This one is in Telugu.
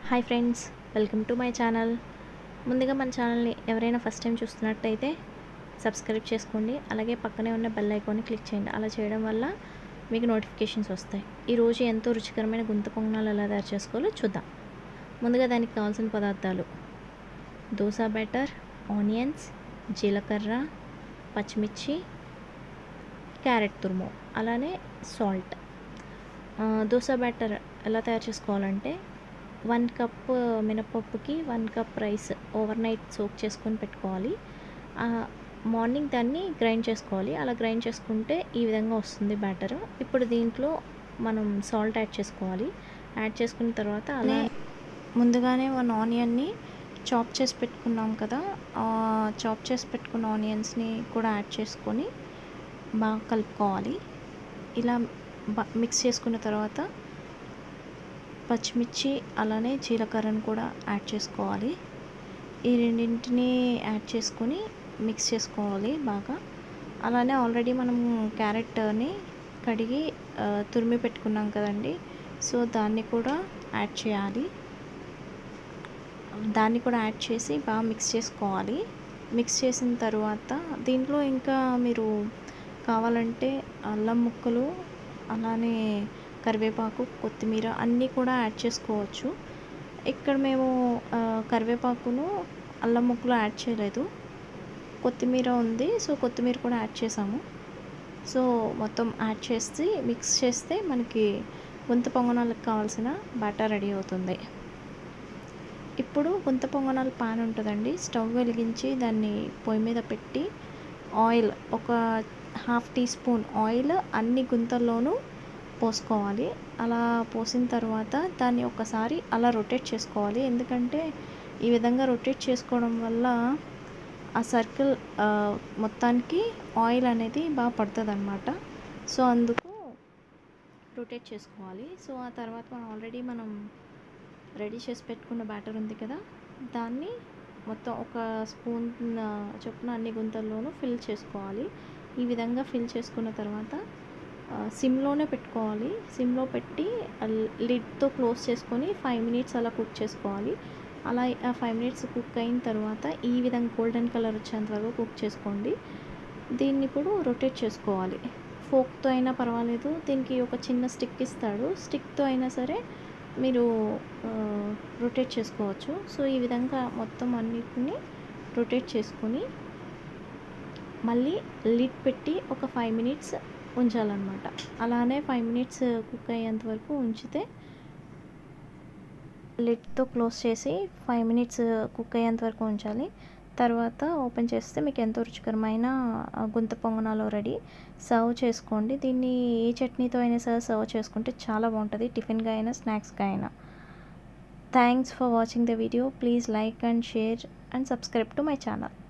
hi friends welcome to my channel ముందుగా మన ఛానల్ని ఎవరైనా ఫస్ట్ టైం చూస్తున్నట్టయితే సబ్స్క్రైబ్ చేసుకోండి అలాగే పక్కనే ఉన్న బెల్ ఐకాన్ని క్లిక్ చేయండి అలా చేయడం వల్ల మీకు నోటిఫికేషన్స్ వస్తాయి ఈరోజు ఎంతో రుచికరమైన గుంత పొంగనాలు ఎలా తయారు చేసుకోవాలో చూద్దాం ముందుగా దానికి కావాల్సిన పదార్థాలు దోశ బ్యాటర్ ఆనియన్స్ జీలకర్ర పచ్చిమిర్చి క్యారెట్ తురుము అలానే సాల్ట్ దోశ బ్యాటర్ ఎలా తయారు చేసుకోవాలంటే వన్ కప్ మినపప్పుకి one cup rice overnight soak చేసుకొని పెట్టుకోవాలి మార్నింగ్ దాన్ని గ్రైండ్ చేసుకోవాలి అలా గ్రైండ్ చేసుకుంటే ఈ విధంగా వస్తుంది బ్యాటర్ ఇప్పుడు దీంట్లో మనం సాల్ట్ యాడ్ చేసుకోవాలి యాడ్ చేసుకున్న తర్వాత అలా ముందుగానే వన్ ఆనియన్ని చాప్ చేసి పెట్టుకున్నాం కదా చాప్ చేసి పెట్టుకున్న ఆనియన్స్ని కూడా యాడ్ చేసుకొని బాగా కలుపుకోవాలి ఇలా మిక్స్ చేసుకున్న తర్వాత పచ్చిమిర్చి అలానే జీలకర్రను కూడా యాడ్ చేసుకోవాలి ఈ రెండింటిని యాడ్ చేసుకొని మిక్స్ చేసుకోవాలి బాగా అలానే ఆల్రెడీ మనం క్యారెట్ని కడిగి తురిమి పెట్టుకున్నాం కదండి సో దాన్ని కూడా యాడ్ చేయాలి దాన్ని కూడా యాడ్ చేసి బాగా మిక్స్ చేసుకోవాలి మిక్స్ చేసిన తర్వాత దీంట్లో ఇంకా మీరు కావాలంటే అల్లం ముక్కలు అలానే కరివేపాకు కొత్తిమీర అన్నీ కూడా యాడ్ చేసుకోవచ్చు ఇక్కడ మేము కరివేపాకును అల్లం ముక్కలు యాడ్ చేయలేదు కొత్తిమీర ఉంది సో కొత్తిమీర కూడా యాడ్ చేసాము సో మొత్తం యాడ్ చేసి మిక్స్ చేస్తే మనకి గుంత పొంగనాలకు కావాల్సిన బ్యాటర్ రెడీ అవుతుంది ఇప్పుడు గుంత పొంగనాలు పాన్ ఉంటుందండి స్టవ్ వెలిగించి దాన్ని పొయ్యి మీద పెట్టి ఆయిల్ ఒక హాఫ్ టీ స్పూన్ ఆయిల్ అన్ని గుంతల్లోనూ పోసుకోవాలి అలా పోసిన తర్వాత దాన్ని ఒకసారి అలా రొటేట్ చేసుకోవాలి ఎందుకంటే ఈ విధంగా రొటేట్ చేసుకోవడం వల్ల ఆ సర్కిల్ మొత్తానికి ఆయిల్ అనేది బాగా పడుతుంది అనమాట సో అందుకు రొటేట్ చేసుకోవాలి సో ఆ తర్వాత మనం ఆల్రెడీ మనం రెడీ చేసి పెట్టుకున్న బ్యాటర్ ఉంది కదా దాన్ని మొత్తం ఒక స్పూన్ చొప్పున అన్ని గుంతల్లోనూ ఫిల్ చేసుకోవాలి ఈ విధంగా ఫిల్ చేసుకున్న తర్వాత సిమ్లోనే పెట్టుకోవాలి సిమ్లో పెట్టి లిడ్తో క్లోజ్ చేసుకొని ఫైవ్ మినిట్స్ అలా కుక్ చేసుకోవాలి అలా ఆ ఫైవ్ మినిట్స్ కుక్ అయిన తర్వాత ఈ విధంగా గోల్డెన్ కలర్ వచ్చేంత వరకు కుక్ చేసుకోండి దీన్ని ఇప్పుడు రొటేట్ చేసుకోవాలి ఫోక్తో అయినా పర్వాలేదు దీనికి ఒక చిన్న స్టిక్ ఇస్తాడు స్టిక్తో అయినా సరే మీరు రొటేట్ చేసుకోవచ్చు సో ఈ విధంగా మొత్తం అన్నిటిని రొటేట్ చేసుకొని మళ్ళీ లిడ్ పెట్టి ఒక ఫైవ్ మినిట్స్ ఉంచాలన్నమాట అలానే ఫైవ్ మినిట్స్ కుక్ అయ్యేంత వరకు ఉంచితే లిడ్తో క్లోజ్ చేసి ఫైవ్ మినిట్స్ కుక్ అయ్యేంత వరకు ఉంచాలి తర్వాత ఓపెన్ చేస్తే మీకు ఎంతో రుచికరమైన గుంత పొంగనాలు రెడీ సర్వ్ చేసుకోండి దీన్ని ఏ చట్నీతో అయినా సరే సర్వ్ చేసుకుంటే చాలా బాగుంటుంది టిఫిన్గా అయినా స్నాక్స్గా అయినా thanks for watching the video please like and share and subscribe to my channel